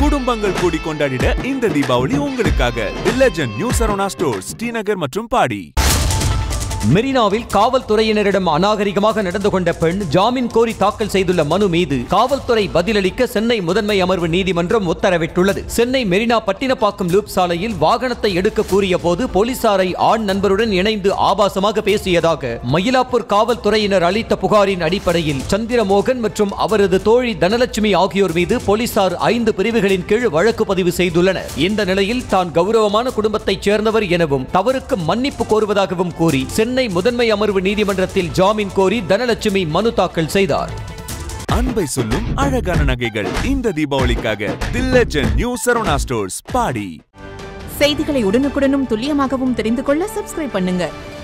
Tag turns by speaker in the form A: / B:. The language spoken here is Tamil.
A: குடும்பங்கள் கூடி கொண்டாடிட இந்த தீபாவளி உங்களுக்காக the legend new Saravana stores Srinagar மற்றும் பாடி
B: மெரினாவில் காவல்துறையினரிடம் அநாகரிகமாக நடந்து கொண்ட பெண் ஜாமீன் கோரி தாக்கல் செய்துள்ள மனு மீது காவல்துறை பதிலளிக்க சென்னை முதன்மை அமர்வு நீதிமன்றம் உத்தரவிட்டுள்ளது சென்னை மெரினா பட்டினப்பாக்கம் லூப் சாலையில் வாகனத்தை எடுக்க கூறிய போது போலீசாரை ஆண் நண்பருடன் இணைந்து ஆபாசமாக பேசியதாக மயிலாப்பூர் காவல்துறையினர் அளித்த புகாரின் அடிப்படையில் சந்திரமோகன் மற்றும் அவரது தோழி தனலட்சுமி ஆகியோர் மீது போலீசார் ஐந்து பிரிவுகளின் கீழ் வழக்கு பதிவு செய்துள்ளனர் இந்த நிலையில் தான் கௌரவமான குடும்பத்தைச் சேர்ந்தவர் எனவும் தவறுக்கு மன்னிப்பு கோருவதாகவும் கூறி சென்னை முதன்மை அமர்வு நீதிமன்றத்தில் ஜாமீன் கோரி தனலட்சுமி மனு தாக்கல் செய்தார்
A: அன்பை சொல்லும் அழகான நகைகள் இந்த தீபாவளிக்காக the legend new Saravana stores Padi
C: செய்திகளை உடனுக்குடனும் துல்லியமாகவும் தெரிந்து கொள்ள சப்ஸ்கிரைப் பண்ணுங்க